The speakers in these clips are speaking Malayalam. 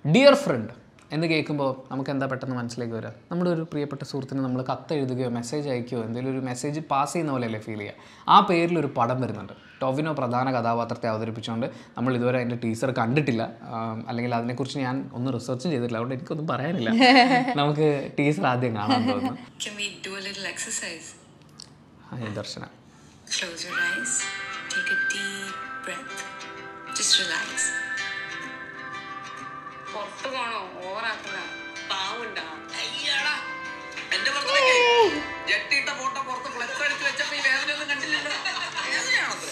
ഡിയർ ഫ്രണ്ട് എന്ന് കേൾക്കുമ്പോൾ നമുക്ക് എന്താ പെട്ടെന്ന് മനസ്സിലേക്ക് വരിക നമ്മുടെ ഒരു പ്രിയപ്പെട്ട സുഹൃത്തിന് നമ്മൾ കത്ത് എഴുതുകയോ മെസ്സേജ് അയക്കുകയോ എന്തെങ്കിലും ഒരു മെസ്സേജ് പാസ് ചെയ്യുന്ന പോലെയല്ലേ ഫീൽ ചെയ്യുക ആ പേരിൽ ഒരു പടം വരുന്നുണ്ട് ടൊവിനോ പ്രധാന കഥാപാത്രത്തെ അവതരിപ്പിച്ചുകൊണ്ട് നമ്മൾ ഇതുവരെ അതിൻ്റെ ടീസർ കണ്ടിട്ടില്ല ആം, അല്ലെങ്കിൽ അതിനെക്കുറിച്ച് ഞാൻ ഒന്നും റിസർച്ചും ചെയ്തിട്ടില്ല അതുകൊണ്ട് എനിക്കൊന്നും പറയാനില്ല നമുക്ക് ടീസർ ആദ്യം കാണാൻ തോന്നുന്നു Can we do a little exercise? Hi Darshana Close your eyes. Take a deep breath. Just relax. പുറത്തു പോണോ ഓവറാക്കുന്ന പാവുണ്ടാ അയ്യടാ. എന്റെ birthday ക്ക് ജെട്ടിയിട്ട ഫോട്ടോ പുറത്ത് ഫ്ലെക്സ് അടിച്ച് വെച്ചപ്പോ ഈ വേദനയൊന്നും കണ്ടില്ലല്ലോ വേദനയാണത്രേ.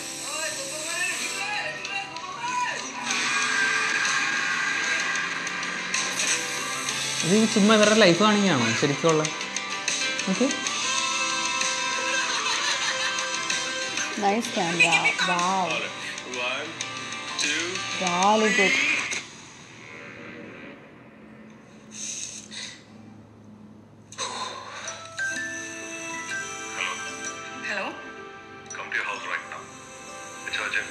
ഇത് ഈ ചുമ്മാ ഇവരുടെ ലൈഫ് കാണിക്കുകയാണോ ശരിക്കുള്ള okay Nice camera. Wow. One, two, Really good. Hello come to your house right now. It's urgent.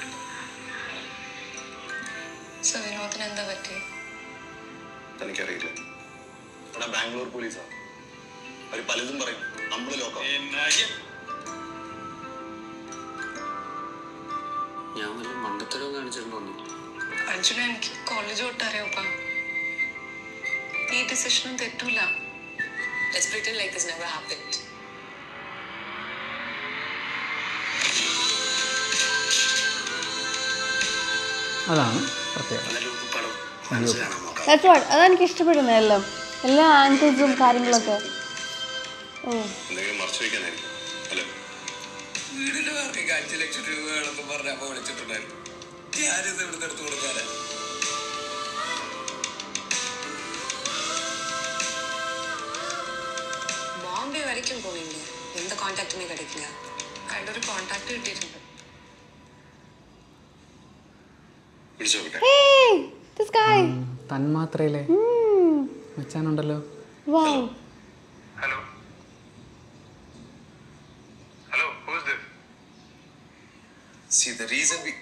So വിനോദിന് എന്താ പറ്റി തനിക്കറിയില്ല ഇവിടെ ബാംഗ്ലൂർ പോലീസാ അവര് പലതും പറയും നമ്മള് ലോകം ഞാൻ വല്ല മണ്ടത്തരവും കാണിച്ചിട്ടുണ്ടോ അർജുന എനിക്ക് കോളേജ് തൊട്ട് അറിയാപ്പാ ഈ ഡിസിഷനും തെറ്റൂല Let's pretend like this never happened. അതാണ് പ്രത്യേകത എന്നാലും പടം മനസ്സിൽ കാണാൻ നോക്കാം That's what. അതെനിക്ക് ഇഷ്ടപ്പെടുന്നത് എല്ലാം എല്ലാ ആംഗിൾസും കാര്യങ്ങളൊക്കെ ഓ എന്തെങ്കിലും മറച്ചു വയ്ക്കാനായിരിക്കും അല്ലേ വീടിന്റെ പേർക്ക് അഞ്ചു ലക്ഷം രൂപ വേണമെന്ന് പറഞ്ഞ അമ്മ വിളിച്ചിട്ടുണ്ടായിരുന്നു ഞാനിത് ഇവിടുന്ന് എടുത്തു കൊടുക്കാനാ ബോംബെ വരയ്ക്കും പോയില്ലേ എന്ത് കോണ്ടാക്ടിനെ കിടക്കില്ല അയാളുടെ ഒരു കോണ്ടാക്ട് കിട്ടിയിട്ടുണ്ട് വിളിച്ചു നോക്കട്ടെ Hey, this guy. തന്മാത്രയിലെ Hmm. വെച്ചാനുണ്ടല്ലോ Wow. Hello? Hello, who is this? See, the reason we...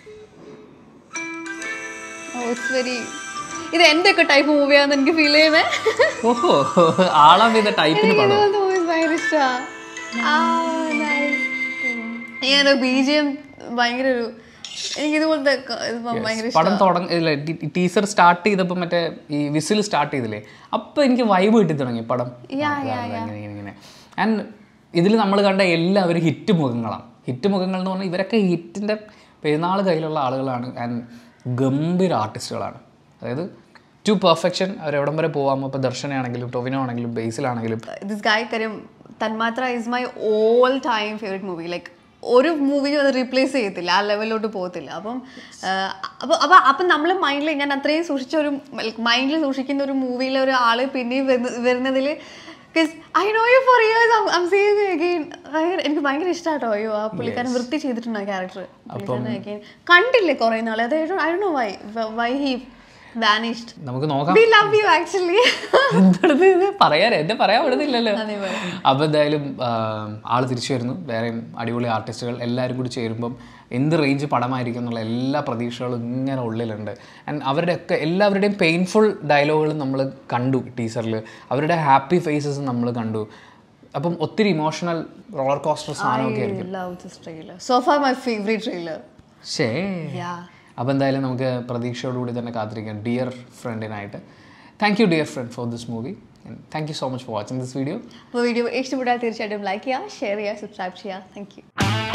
Oh, it's very. ഇത് എന്റെ ഒക്കെ ടൈപ്പ് മൂവിയാന്ന് എനിക്ക് ഫീൽ ചെയ്യുന്നേ ഓഹോ ആളാം ചെയ്ത ടൈപ്പിന് പടം ഇതുപോലത്തെ മൂവീസ് ഭയങ്കര ഇഷ്ടമാണ് ഞാൻ ബി ജി എം ഭയങ്കര ഒരു എനിക്ക് ഇതുപോലത്തെ ക- ഇത് ഭയങ്കര പടം ഇഷ്ടമാണ് തുടങ്ങ ഇല്ല ടീസർ സ്റ്റാർട്ട് ചെയ്തപ്പോൾ മറ്റേ ഈ വിസിൽ സ്റ്റാർട്ട് ചെയ്തില്ലേ അപ്പോൾ എനിക്ക് വൈബ് കിട്ടി തുടങ്ങി പടം Yeah, ആ, yeah, ഇങ്ങനെ, yeah. ഇങ്ങനെ ഇങ്ങനെ ആൻഡ് ഇതിൽ നമ്മൾ കണ്ട എല്ലാവരും ഹിറ്റ് മുഖങ്ങളാണ് ഹിറ്റ് മുഖങ്ങൾ എന്ന് പറഞ്ഞാൽ ഇവരൊക്കെ ഹിറ്റിൻ്റെ പെരുന്നാൾ കയ്യിലുള്ള ആളുകളാണ് ആൻഡ് ഗംഭീര ആർട്ടിസ്റ്റുകളാണ് അതായത് ടു പെർഫെക്ഷൻ അവരെവിടം വരെ പോകാമോ ഇപ്പോൾ ദർശനയാണെങ്കിലും ടൊവിനോ ആണെങ്കിലും ബേസിലാണെങ്കിലും ദിസ് ഗായ് കാര്യം Thanmathra is my all time favourite movie like ഒരു മൂവിയും അത് റീപ്ലേസ് ചെയ്യത്തില്ല ആ ലെവലിലോട്ട് പോകത്തില്ല അപ്പം അപ്പോൾ അപ്പോൾ അപ്പം നമ്മൾ മൈൻഡിൽ ഞാൻ അത്രയും സൂക്ഷിച്ച ഒരു മൈൻഡിൽ സൂക്ഷിക്കുന്ന ഒരു മൂവിയിലെ ഒരു ആള് പിന്നെയും വരുന്നതിൽ I know you four years I'm seeing again എനിക്ക് ഭയങ്കര ഇഷ്ടമാട്ടോ അയ്യോ ആ പുള്ളിക്കാരൻ വൃത്തി ചെയ്തിട്ടുണ്ട് ആ ക്യാരക്ടർ കണ്ടില്ലേ കുറേ നാളെ അത് I do why why he vanished നമുക്ക് നോക്കാം വി ലവ് യു ആക്ച്വലി എന്താണ് ഇത് പറയാൻ എന്നെ പറയാൻ വിടുന്നില്ലല്ലോ അതെ, പറ. അപ്പോൾ എന്തായാലും ആൾ തിരിച്ചു വരുന്നു വേറെയും അടിപൊളി ആർട്ടിസ്റ്റുകൾ എല്ലാവരും കൂടി ചേരുമ്പം എന്ത് റേഞ്ച് പടമായിരിക്കും എന്നുള്ള എല്ലാ പ്രതീക്ഷകളും ഇങ്ങനെ ഉള്ളിലുണ്ട് ആൻഡ് അവരുടെയൊക്കെ എല്ലാവരുടെയും പെയിൻഫുൾ ഡയലോഗുകളും നമ്മൾ കണ്ടു ടീസറിൽ അവരുടെ ഹാപ്പി ഫേസസ് നമ്മൾ കണ്ടു അപ്പം ഒത്തിരി ഇമോഷണൽ റോളർ കോസ്റ്റർ സാധനമൊക്കെ ആയിരിക്കും love this trailer. So far, my favorite trailer. ശേ Yeah. അപ്പോൾ എന്തായാലും നമുക്ക് പ്രതീക്ഷയോടുകൂടി തന്നെ കാത്തിരിക്കാം ഡിയർ ഫ്രണ്ടിനായിട്ട് thank you dear friend for this movie thank you so much for watching this video അപ്പോൾ വീഡിയോ ഇഷ്ടപ്പെട്ടാൽ തീർച്ചയായിട്ടും ലൈക്ക് ചെയ്യുക ഷെയർ ചെയ്യുക സബ്സ്ക്രൈബ് ചെയ്യുക താങ്ക് യു